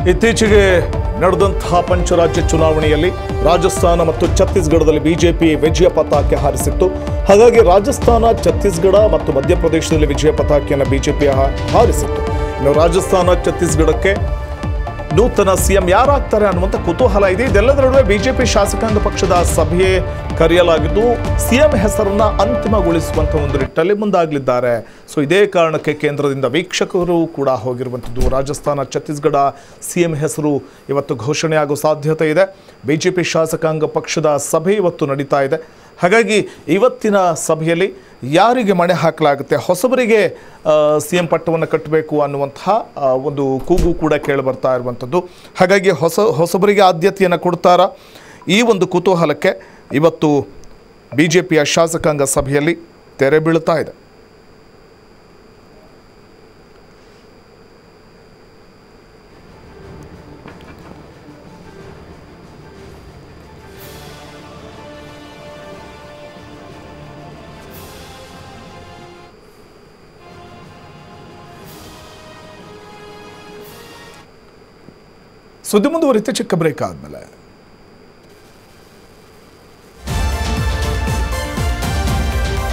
ಇತ್ತೀಚೆಗೆ ನಡೆದಂತಹ ಪಂಚರಾಜ್ಯ ಚುನಾವಣೆಯಲ್ಲಿ ರಾಜಸ್ಥಾನ ಮತ್ತು ಛತ್ತೀಸ್ಗಢದಲ್ಲಿ ಬಿಜೆಪಿ ವಿಜಯ ಪತಾಕೆ ಹಾರಿಸಿತ್ತು ಹಾಗಾಗಿ ರಾಜಸ್ಥಾನ ಛತ್ತೀಸ್ಗಢ ಮತ್ತು ಮಧ್ಯಪ್ರದೇಶದಲ್ಲಿ ವಿಜಯ ಪತಾಕೆಯನ್ನು ಬಿಜೆಪಿ ಹಾರಿಸಿತ್ತು ಇನ್ನು ರಾಜಸ್ಥಾನ ಛತ್ತೀಸ್ಗಢಕ್ಕೆ ನೂತನ ಸಿಎಂ ಯಾರಾಗ್ತಾರೆ ಅನ್ನುವಂಥ ಕುತೂಹಲ ಇದೆ ಇದೆಲ್ಲದರ ನಡುವೆ ಬಿಜೆಪಿ ಶಾಸಕಾಂಗ ಪಕ್ಷದ ಸಭೆ ಕರೆಯಲಾಗಿದ್ದು ಸಿಎಂ ಹೆಸರನ್ನ ಅಂತಿಮಗೊಳಿಸುವಂತ ಒಂದು ನಿಟ್ಟಲ್ಲಿ ಮುಂದಾಗಲಿದ್ದಾರೆ ಸೊ ಇದೇ ಕಾರಣಕ್ಕೆ ಕೇಂದ್ರದಿಂದ ವೀಕ್ಷಕರು ಕೂಡ ಹೋಗಿರುವಂಥದ್ದು ರಾಜಸ್ಥಾನ ಛತ್ತೀಸ್ಗಢ ಸಿಎಂ ಹೆಸರು ಇವತ್ತು ಘೋಷಣೆ ಆಗೋ ಸಾಧ್ಯತೆ ಇದೆ ಬಿಜೆಪಿ ಶಾಸಕಾಂಗ ಪಕ್ಷದ ಸಭೆ ಇವತ್ತು ನಡೀತಾ ಇದೆ ಹಾಗಾಗಿ ಇವತ್ತಿನ ಸಭೆಯಲ್ಲಿ ಯಾರಿಗೆ ಮಣೆ ಹಾಕಲಾಗುತ್ತೆ ಹೊಸಬರಿಗೆ ಸಿ ಎಂ ಪಟ್ಟವನ್ನು ಕಟ್ಟಬೇಕು ಅನ್ನುವಂತಹ ಆ, ಒಂದು ಕೂಗು ಕೂಡ ಕೇಳಿಬರ್ತಾ ಇರುವಂಥದ್ದು ಹಾಗಾಗಿ ಹೊಸ ಹೊಸಬರಿಗೆ ಆದ್ಯತೆಯನ್ನು ಕೊಡ್ತಾರಾ ಈ ಒಂದು ಕುತೂಹಲಕ್ಕೆ ಇವತ್ತು ಬಿ ಜೆ ಪಿಯ ಶಾಸಕಾಂಗ ಸಭೆಯಲ್ಲಿ ತೆರೆ ಬೀಳ್ತಾ ಇದೆ ಸುದ್ದಿ ಮುಂದುವರಿತೆ ಚಿಕ್ಕ ಬ್ರೇಕ್ ಆದಮೇಲೆ